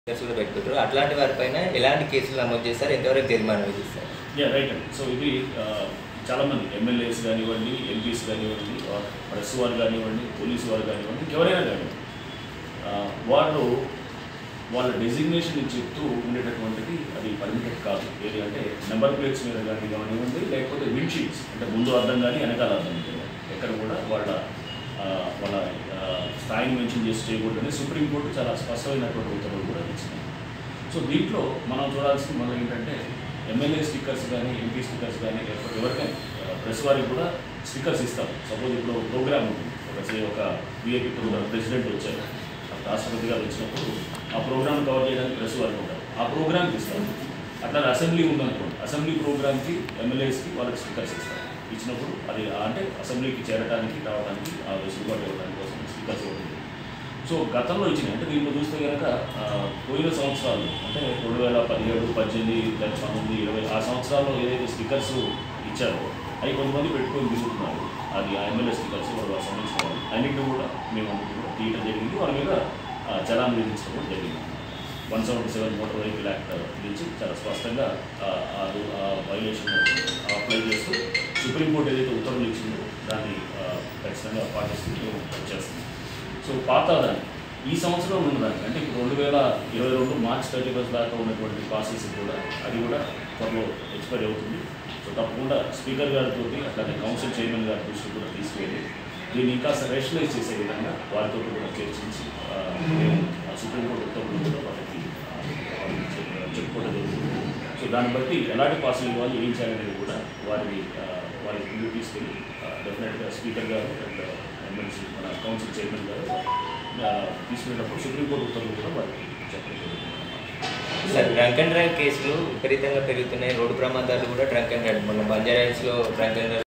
కేసులు కూడా పెట్టుకుంటారు అట్లాంటి వారిపైన ఎలాంటి కేసులు నమోదు చేస్తారు ఎంతవరకు జరిమానా విధిస్తారు యా రైట్ అండి సో ఇది ఆ, చాలామంది ఎమ్మెల్యేస్ కానివ్వండి ఎంపీస్ కానివ్వండి or ప్రెస్ వారు కానివ్వండి పోలీసు వారు కానివ్వండి ఎవరైనా కానివ్వండి ఆ, వాళ్ళు వాళ్ళ డెసిగ్నేషన్ చెప్తూ ఉండేటటువంటిది అది పర్మిటెడ్ కాదు ఏది అంటే నెంబర్ ప్లేట్స్ మీద కానీ కానివ్వండి లేకపోతే విండ్షీట్స్ అంటే ముందు అర్థం కానీ వెనకాల అర్థం కానీ ఎక్కడ కూడా వాళ్ళ ఆ, వాళ్ళ ఆ, స్థాయిని మెన్షన్ చేసి చేయకూడదని సుప్రీంకోర్టు చాలా స్పష్టమైనటువంటి ఉత్తర్వులు కూడా ఇచ్చింది సో దీంట్లో మనం చూడాల్సింది మనం ఏంటంటే ఎమ్మెల్యే స్టిక్కర్స్ కానీ ఎంపీ స్టిక్కర్స్ కానీ లేకపోతే ఎవరికైనా ప్రెస్ వారికి కూడా స్టిక్కర్స్ ఇస్తాం సపోజ్ ఇప్పుడు ప్రోగ్రామ్ ఉంటుంది ఒక say ఒక విఐపి ప్రోగ్రామ్ ప్రెసిడెంట్ వచ్చారు రాష్ట్రపతి గారు వచ్చినప్పుడు ఆ ప్రోగ్రామ్ కవర్ చేయడానికి ప్రెస్ వారికి ఉంటారు ఆ ప్రోగ్రామ్కి ఇస్తాం అట్లా అసెంబ్లీ ఉందనుకోండి అసెంబ్లీ ప్రోగ్రామ్కి ఎమ్మెల్యేస్కి వాళ్ళకి స్టిక్కర్స్ ఇస్తారు ఇచ్చినప్పుడు అది అంటే అసెంబ్లీకి చేరడానికి రావడానికి ఆ వెసులుబాటు ఇవ్వడానికి కోసం స్టిక్కర్స్ ఇవ్వడం సో గతంలో ఇచ్చినాయి అంటే దీంట్లో చూస్తే కనుక ఆ, పోయిన సంవత్సరాలు అంటే రెండు వేల పదిహేడు పద్దెనిమిది లేదా పంతొమ్మిది ఇరవై ఆ సంవత్సరాల్లో ఏదైతే స్టిక్కర్స్ ఇచ్చారో అవి కొంతమంది పెట్టుకొని తిరుగుతున్నారు అది ఆ ఎమ్మెల్యే స్టిక్కర్స్ వాళ్ళు సంబంధించిన వాళ్ళు అన్నింటినీ కూడా మేము అన్నింటినీ కూడా తీయడం జరిగింది వాళ్ళ మీద ఆ, చలాన్ విధించడం కూడా జరిగింది one seventy seven motor vehicle act నుంచి చాలా స్పష్టంగా ఆ- ఆ రూ- ఆ వైలేషన్ అప్లై చేస్తూ సుప్రీంకోర్టు ఏదైతే ఉత్తర్వులు ఇచ్చిందో దాన్ని ఆ, ఖచ్చితంగా పాటిస్తూ మేము చేస్తున్నాం సో పాత దాన్ని ఈ సంవత్సరం ఉన్నదాన్ని అంటే ఇప్పుడు రెండు వేల ఇరవై రెండు మార్చ్ థర్టీ ఫస్ట్ దాకా ఉన్నటువంటి పాసెస్ కూడా అది కూడా త్వరలో ఎక్స్పైర్ అవుతుంది సో తప్పకుండా స్పీకర్ గారితో అట్లానే కౌన్సిల్ చైర్మన్ గారి దృష్టికి కూడా తీసుకెళ్ళి దీన్ని ఇంకా రేషనలైజ్ చేసే విధంగా వారితో కూడా చర్చించి ఆ, మేము ఆ సుప్రీంకోర్టు ఉత్తర్వులు కూడా వాళ్ళకి ఆ, వాళ్ళకి చెప్- చెప్పుకోవడం జరుగుతుంది సో దాన్ని బట్టి ఎలాంటి పాసులు ఇవ్వాలి ఏం చేయాలనేది కూడా వారిని ఆ, వారి ముందుకు తీసుకెళ్ళి డెఫినెట్గా స్పీకర్ గారు అండ్ ఎమ్మెల్సీ మన కౌన్సిల్ చైర్మన్ గారు ఆ, తీసుకునేటప్పుడు సుప్రీంకోర్టు ఉత్తర్వులు కూడా వారికి చెప్పడం జరుగుతుంది సార్ డ్రంక్ అండ్ డ్రైవ్ కేసులు విపరీతంగా పెరుగుతున్నాయి రోడ్డు ప్రమాదాలు కూడా డ్రంక్ అండ్ డ్రైవ్ మొన్న బంజారా హిల్స్లో డ్రంక్ అండ్ డ్రైవ్